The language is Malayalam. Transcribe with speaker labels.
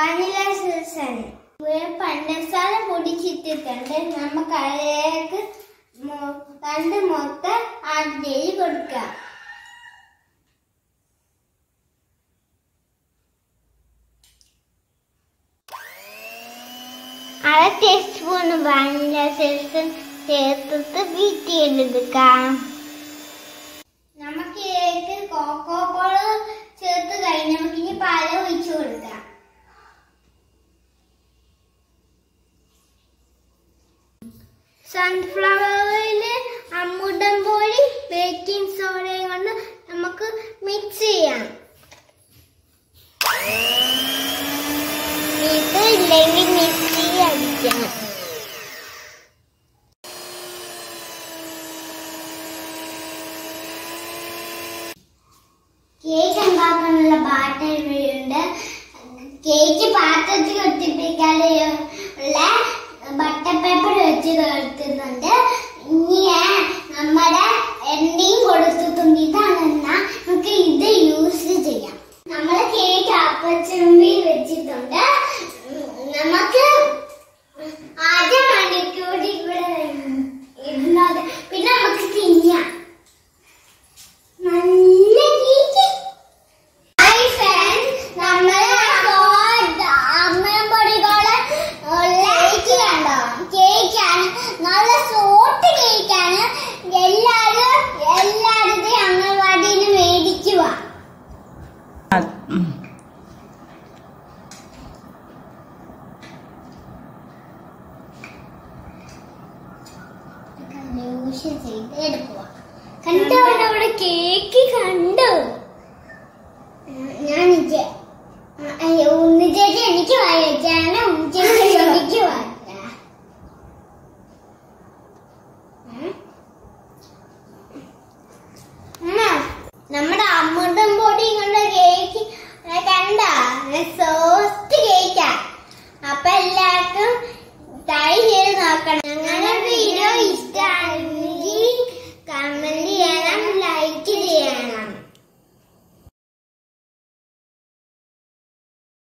Speaker 1: വാനില സീസണ് പഞ്ചസാര പൊടിച്ചിട്ടിട്ടുണ്ട് നമുക്ക് അതിലേക്ക് മൊ- രണ്ട് മുട്ട ആദ്യം കൊടുക്കാം അര ടീസ്പൂൺ വാനില സീസൺ ചേർത്തിട്ട് ബീറ്റ് ചെയ്തെടുക്കാം നമുക്ക് ഇതിലേക്ക് കോക്കോ കോള ചേർത്ത് കഴിഞ്ഞ് നമുക്ക് ഇനി പാല് ഒഴിച്ചു കൊടുക്കാം സൺഫ്ലവർ ഓയില് അമ്മുടം പൊടി ബേക്കിംഗ് സോഡയും കൊണ്ട് നമുക്ക് മിക്സ് ചെയ്യാം ഇത് ഇല്ലെങ്കിൽ മിക്സി അടിക്കണം കേക്ക് ഉണ്ടാക്കാനുള്ള ബാറ്റർ ഇവിടെയുണ്ട് കേക്ക് പാത്രത്തിൽ ഒട്ടിപ്പിക്കാനുള്ള ബട്ടർ പേപ്പർ വെച്ച് കൊടുക്കുന്നുണ്ട് ഇനി നമ്മുടെ എണ്ണയും കൊടുത്തിട്ടുണ്ട് ഇതാണെന്നാ നമുക്ക് ഇത് യൂസ് ചെയ്യാം നമ്മൾ കേക്ക് അപ്പച്ചമ്പിൽ വെച്ചിട്ടുണ്ട് ഉം, നമുക്ക് ആദ്യം മണിക്കൂർ ഇവിടെ ഇടുന്നത് പിന്നെ നമുക്ക് തിന്നാം നല്ല കേക്ക് ഹായ് ഫ്രണ്ട്സ് നമ്മൾ അമ്മയും പൊടികള് ലൈക്ക് കണ്ടോ കേക്കാണ് നല്ല സോട്ട് കേക്കാണ് എല്ലാരും എല്ലാവരുടെയും അംഗൻവാടിയിൽ മേടിക്കുക
Speaker 2: ഉം.